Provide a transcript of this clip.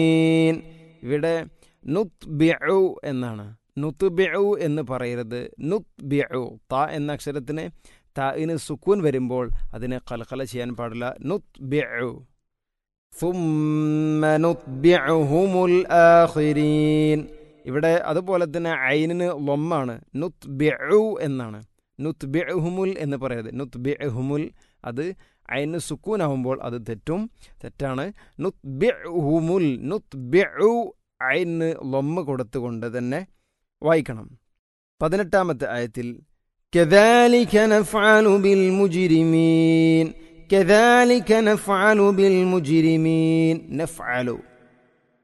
ഇവിടെ നുത് ബിഉ എന്നാണ് നുത് ബിഉ എന്ന് പറയരുത് നുത് ബിഉ ത എന്ന അക്ഷരത്തിന് താഇന് സുക്കൂൻ വരുമ്പോൾ അതിനെ കലകല ചെയ്യാൻ പാടില്ല നുത് ബിഉ ثم نتبعهم الآخرين ഇവിടെ അതുപോലെ തന്നെ ഐനിന് ലൊമ്മാണ് നുത് ബിഉ എന്നാണ് നുത് ബിഉഹുമുൽ എന്ന് പറയരുത് നുത് ബിഉഹുമുൽ അത് ഐന് സുക്കൂനാവുമ്പോൾ അത് തെറ്റും തെറ്റാണ് നുത് ബിഉഹുമുൽ നുത് ബിഉ ഐന് ലൊമ്മ കൊടുത്തുകൊണ്ട് തന്നെ വായിക്കണം പതിനെട്ടാമത്തെ ആയത്തിൽ كذلك نفعل بالمجرمين كذلك نفعل بالمجرمين نفعل